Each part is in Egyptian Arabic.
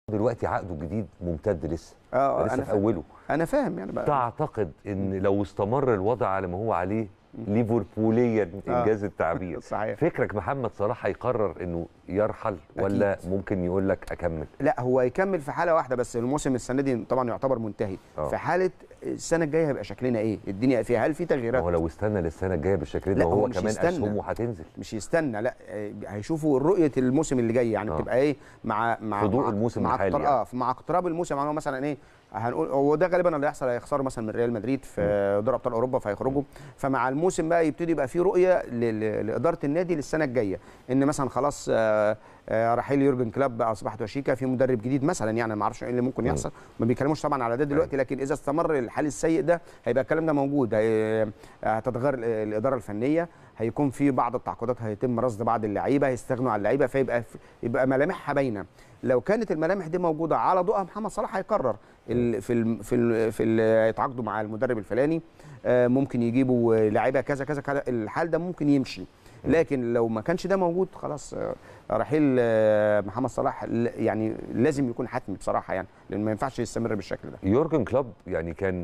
دلوقتي عقده الجديد ممتد لسه اه لسه انا في فاهم. اوله انا فاهم يعني بقى تعتقد ان لو استمر الوضع على ما هو عليه ليفربوليا آه. انجاز التعبير صحيح فكرك محمد صلاح هيقرر انه يرحل ولا ممكن يقول لك اكمل لا هو يكمل في حاله واحده بس الموسم السنه دي طبعا يعتبر منتهي آه. في حاله السنه الجايه هيبقى شكلنا ايه الدنيا فيها هل في ما تغييرات هو لو استنى للسنه الجايه بالشكل ده لا، هو وهو مش كمان يستنى. اسهمه هتنزل مش يستنى لا آه، هيشوفوا رؤيه الموسم اللي جاي يعني آه. بتبقى ايه مع مع في ضوء مع- الموسم مع الحالي اقتر- يعني. اه مع اقتراب الموسم يعني هو مثلا ايه هنقول هو ده غالبا اللي هيحصل هيخسروا مثلا من ريال مدريد في دوري ابطال اوروبا فهيخرجوا فمع الموسم بقى يبتدي يبقى في رؤيه ل- ل- لاداره النادي للسنه الجايه ان مثلا خلاص آه، آه، رحيل يورجن كلوب بقى اصبحت وشيكا في مدرب جديد مثلا يعني ما اعرفش ايه اللي ممكن يحصل ما بيتكلموش طبعا على ده دلوقتي لكن اذا استمر الحال السيء ده هيبقى الكلام ده موجود هي- هتتغير ال- الاداره الفنيه هيكون في بعض التعاقدات هيتم رصد بعض اللعيبه هيستغنوا عن اللعيبه فيبقى يبقى ملامحها باينه لو كانت الملامح دي موجوده على ضوءها محمد صلاح هيقرر ال- في ال في ال في ال- يتعاقدوا مع المدرب الفلاني آه، ممكن يجيبوا لعيبه كذا كذا كذا الحال ده ممكن يمشي لكن لو ما كانش ده موجود خلاص آه، رحيل آه، محمد صلاح ل- يعني لازم يكون حتمي بصراحه يعني لان ما ينفعش يستمر بالشكل ده يورجن كلوب يعني كان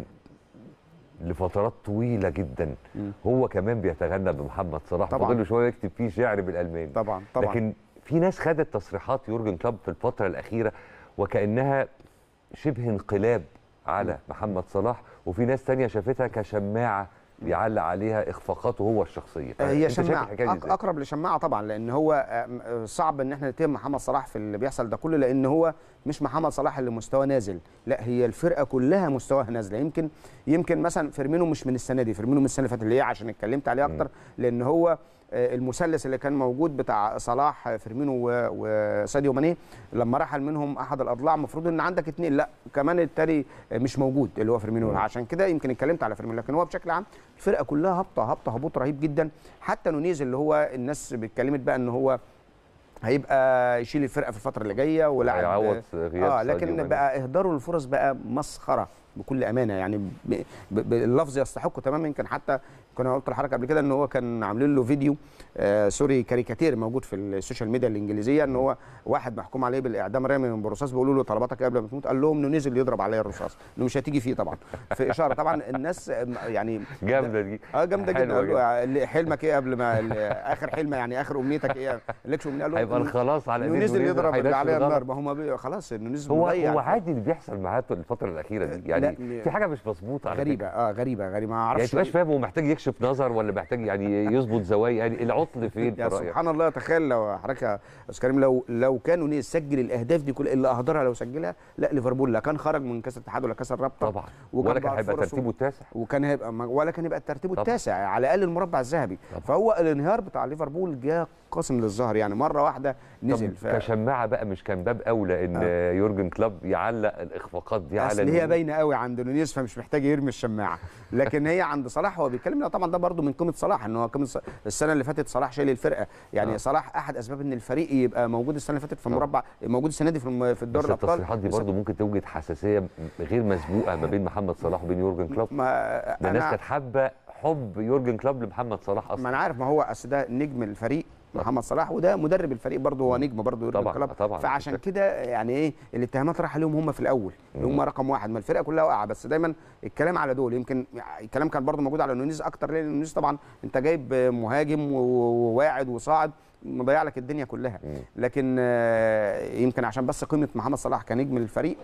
لفترات طويله جدا مم. هو كمان بيتغنى بمحمد صلاح طبعاً. فاضل له شويه يكتب فيه شعر بالالماني طبعا طبعا لكن في ناس خدت تصريحات يورجن كلوب في الفتره الاخيره وكانها شبه انقلاب على محمد صلاح وفي ناس تانية شافتها كشماعه بيعلق عليها اخفاقاته هو الشخصيه هي أنت شايف شماعه الحكاية دي أق- إزاي؟ اقرب لشماعه طبعا لان هو آم، آه، صعب ان احنا نتهم محمد صلاح في اللي بيحصل ده كله لان هو مش محمد صلاح اللي مستوى نازل لا هي الفرقه كلها مستواها نازله يمكن يمكن مثلا فيرمينو مش من السنه دي فيرمينو من السنه اللي فاتت اللي هي عشان اتكلمت عليه اكتر لان هو آه، المثلث اللي كان موجود بتاع صلاح آه، فيرمينو و- وساديو ماني لما رحل منهم احد الاضلاع المفروض ان عندك اثنين لا كمان التاني آه، مش موجود اللي هو فيرمينو مم. عشان كده يمكن اتكلمت على فيرمينو لكن هو بشكل عام الفرقه كلها هابطه هابطه هبوط رهيب جدا حتى نونيز اللي هو الناس اتكلمت بقى ان هو هيبقى يشيل الفرقه في الفتره اللي جايه ولاعب هيعوض غياب اه ساديو لكن ماني. بقى اهداره للفرص بقى مسخره بكل امانه يعني ب- ب- باللفظ يستحقه تماما يمكن حتى كنا قلت الحركه قبل كده ان هو كان عاملين له فيديو آه سوري كاريكاتير موجود في السوشيال ميديا الانجليزيه ان هو واحد محكوم عليه بالاعدام رامي من برصاص بيقولوا له طلباتك إيه قبل ما تموت قال لهم انه نزل يضرب عليا الرصاص انه مش هتيجي فيه طبعا في اشاره طبعا الناس آه، يعني جامده دي اه جامده جدا حلوة قال له اللي- حلمك ايه قبل ما ال- اخر حلم يعني اخر امنيتك ايه لكش امنيه قال له هيبقى إنه- الخلاص على انه إيد نزل نونيز يضرب هينشر اللي عليها الغلط. النار ما هو ما بي- خلاص انه نزل هو مضيع هو الف- عادي اللي بيحصل معاه الفتره الاخيره دي يعني لا، في حاجه مش مظبوطه على غريبه فكرة. اه غريبه غريبه ما يعني اعرفش تبقاش فاهم هو محتاج يكشف نظر ولا محتاج يعني يظبط زوايا يعني العطل فين في يا رايك سبحان الله تخيل لو حضرتك يا استاذ كريم لو لو كانوا نيس سجل الاهداف دي كلها اللي اهدرها لو سجلها لا ليفربول لا كان خرج من كاس الاتحاد ولا كاس الرابطه طبعا وكان ولا كان بقى هيبقى فرصه- ترتيبه التاسع وكان هيبقى ولا كان يبقى الترتيب طبعا. التاسع على الاقل المربع الذهبي طبعا. فهو الانهيار بتاع ليفربول جاء قاسم للظهر يعني مره واحده نزل طب كشماعه بقى مش كان باب اولى ان آه. يورجن كلوب يعلق الاخفاقات دي على اصل هي نونيز؟ باينه قوي عند نونيز فمش محتاج يرمي الشماعه لكن هي عند صلاح هو بيتكلم لا طبعا ده برده من قيمه صلاح ان هو قيمه ص- السنه اللي فاتت صلاح شايل الفرقه يعني آه. آه. صلاح احد اسباب ان الفريق يبقى موجود السنه اللي فاتت في المربع موجود السنه دي في الم- في الدوري بس الابطال التصريحات دي بس- برضه ممكن توجد حساسيه م- غير مسبوقه ما بين محمد صلاح وبين يورجن كلوب ما ده الناس انا كانت حابه حب يورجن كلوب لمحمد صلاح ما اصلا انا عارف ما هو اصل ده نجم الفريق محمد صلاح وده مدرب الفريق برضه هو نجم برضه يورجن طبعاً، كلوب طبعاً، فعشان مفيش شك. كده يعني ايه الاتهامات رايحه لهم هم في الاول اللي هم رقم واحد ما الفرقه كلها واقعه بس دايما الكلام على دول يمكن الكلام كان برضه موجود على نونيز اكتر لان نونيز طبعا انت جايب مهاجم و- وواعد وصاعد مضيع لك الدنيا كلها مم. لكن آه، يمكن عشان بس قيمه محمد صلاح كنجم الفريق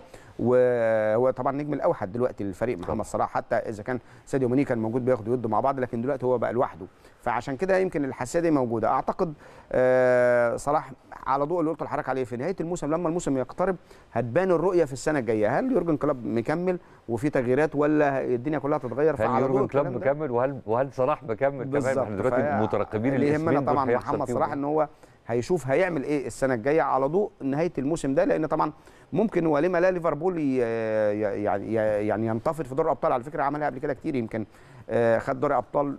وهو طبعا نجم الاوحد دلوقتي للفريق محمد صلاح حتى اذا كان ساديو ماني كان موجود بياخد ويد مع بعض لكن دلوقتي هو بقى لوحده فعشان كده يمكن الحساسيه دي موجوده اعتقد آه، صلاح على ضوء اللي قلت لحضرتك عليه في نهايه الموسم لما الموسم يقترب هتبان الرؤيه في السنه الجايه هل يورجن كلوب مكمل وفي تغييرات ولا الدنيا كلها تتغير هل فعلى ضوء يورجن كلوب الكلام ده- مكمل وهل وهل صلاح مكمل كمان بالظبط احنا دلوقتي فهي- مترقبين اللي يهمنا الاسمين دول طبعا هيحصل محمد فيهم صلاح إيه؟ ان هو هيشوف هيعمل ايه السنه الجايه على ضوء نهايه الموسم ده لان طبعا ممكن ولما لا ليفربول ي- يعني يعني ينتفض في دوري الابطال على فكره عملها قبل كده كتير يمكن آه، خد دوري ابطال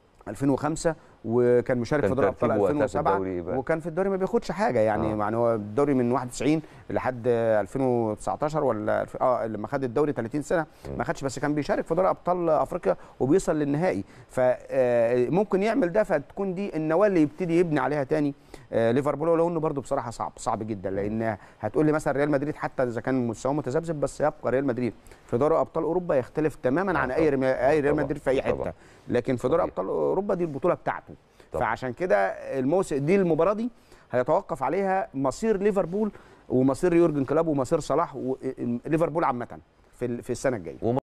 2005 وكان مشارك كان في دوري ابطال ترتيبه وقتها في 2007 الدوري إيه بقى؟ وكان في الدوري ما بياخدش حاجه يعني آه. يعني هو الدوري من 91 لحد 2019 ولا الف- اه لما خد الدوري 30 سنه ما خدش بس كان بيشارك في دوري ابطال افريقيا وبيوصل للنهائي فممكن يعمل ده فتكون دي النواه اللي يبتدي يبني عليها تاني آه ليفربول ولو انه برده بصراحه صعب صعب جدا لان هتقول لي مثلا ريال مدريد حتى اذا كان مستواه متذبذب بس يبقى ريال مدريد في دوري ابطال اوروبا يختلف تماما عن اي ريال- اي ريال طبعاً. مدريد في اي طبعاً. حته لكن في دوري صحيح. ابطال اوروبا دي البطوله بتاعته طبعاً. فعشان كده الموسم دي المباراه دي هيتوقف عليها مصير ليفربول ومصير يورجن كلوب ومصير صلاح وليفربول عامه في ال- في السنه الجايه